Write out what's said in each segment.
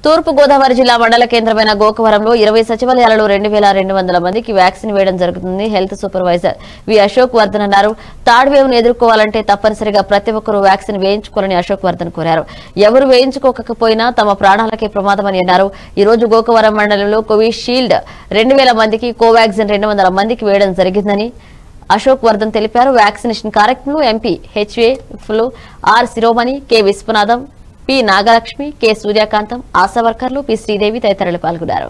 తూర్పు గోదావరి జిల్లా మండల కేంద్రమైన గోకవరంలో ఇరవై సచివాలయాలలో రెండు వేల రెండు వందల మందికి వ్యాక్సిన్ వేయడం జరుగుతుంది health supervisor V Ashok Vardhan అన్నారు థర్డ్ వేవ్ ను ఎదుర్కోవాలంటే తప్పనిసరిగా ప్రతి ఒక్కరూ వ్యాక్సిన్ వేయించుకోవాలని అశోక్ వర్ధన్ కోరారు ఎవరు వేయించుకోకపోయినా తమ ప్రాణాలకే ప్రమాదమని అన్నారు ఈ రోజు గోకవరం మండలంలో కోవిషీల్డ్ రెండు వేల మందికి కోవాక్సిన్ రెండు వందల మందికి వేయడం జరిగిందని అశోక్ వర్ధన్ తెలిపారు వ్యాక్సినేషన్ కార్యక్రమంలో ఎంపీ హెచ్ఏ ఫ్లు R Shiromani K Vishwanatham P Nagalakshmi K Suryakantham Asha వర్కర్లు పి శ్రీదేవి తదితరులు పాల్గొన్నారు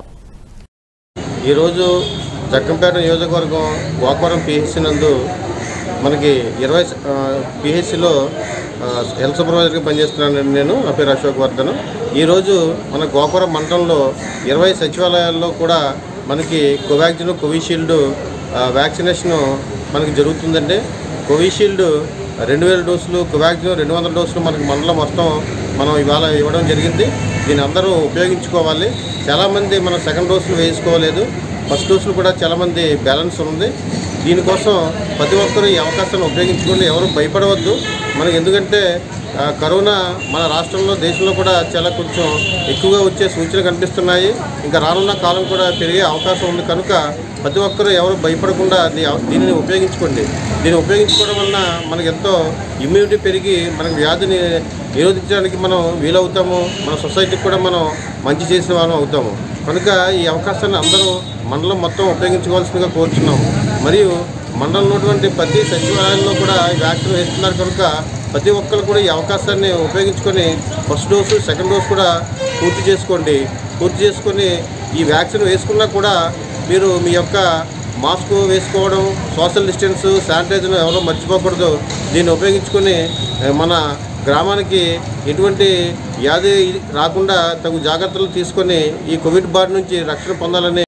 ఈరోజు జక్కంపేట నియోజకవర్గం గోకవరం పిహెచ్సి నందు మనకి ఇరవై పిహెచ్సిలో హెల్త్ సూపర్వైజర్గా పనిచేస్తున్నాను నేను నా పేరు అశోక్ వర్ధన్ ఈరోజు మన గోకవరం మండలంలో ఇరవై సచివాలయాల్లో కూడా మనకి కోవాక్సిన్ కోవిషీల్డ్ వ్యాక్సినేషన్ మనకి జరుగుతుందండి కోవిషీల్డ్ రెండు వేల డోసులు కోవాక్సిన్ రెండు వందల డోసులు మనకి మండలం మొత్తం మనం ఇవాళ ఇవ్వడం జరిగింది దీన్ని అందరూ ఉపయోగించుకోవాలి చాలామంది మనం సెకండ్ డోసులు వేసుకోలేదు ఫస్ట్ డోసులు కూడా చాలామంది బ్యాలెన్స్ ఉంది దీనికోసం ప్రతి ఒక్కరూ ఈ అవకాశాన్ని ఉపయోగించుకోండి ఎవరు భయపడవద్దు మనకి ఎందుకంటే ఆ, కరోనా మన రాష్ట్రంలో దేశంలో కూడా చాలా కొంచెం ఎక్కువగా వచ్చే సూచనలు కనిపిస్తున్నాయి ఇంకా రానున్న కాలం కూడా పెరిగే అవకాశం ఉంది కనుక ప్రతి ఒక్కరూ ఎవరు భయపడకుండా దీ- దీనిని ఉపయోగించుకోండి దీన్ని ఉపయోగించుకోవడం వలన మనకి ఎంతో ఇమ్యూనిటీ పెరిగి మనకి వ్యాధిని నిరోధించడానికి మనం వీలవుతాము మన సొసైటీకి కూడా మనం మంచి చేసిన వాళ్ళం అవుతాము కనుక ఈ అవకాశాన్ని అందరూ మండలం మొత్తం ఉపయోగించుకోవాల్సిందిగా కోరుచున్నాము మరియు మండలంలో ఉన్నటువంటి ప్రతి సచివాలయంలో కూడా ఈ వ్యాక్సిన్ వేస్తున్నారు కనుక ప్రతి ఒక్కరు కూడా ఈ అవకాశాన్ని ఉపయోగించుకొని ఫస్ట్ డోసు సెకండ్ డోస్ కూడా పూర్తి చేసుకోండి పూర్తి చేసుకొని ఈ వ్యాక్సిన్ వేసుకున్నా కూడా మీరు మీ యొక్క మాస్క్ వేసుకోవడం సోషల్ డిస్టెన్స్ శానిటైజర్ ఎవరో మర్చిపోకూడదు దీన్ని ఉపయోగించుకొని ఏ, మన గ్రామానికి ఎటువంటి వ్యాధి రాకుండా తగు జాగ్రత్తలు తీసుకొని ఈ కోవిడ్ బారి నుంచి రక్షణ పొందాలని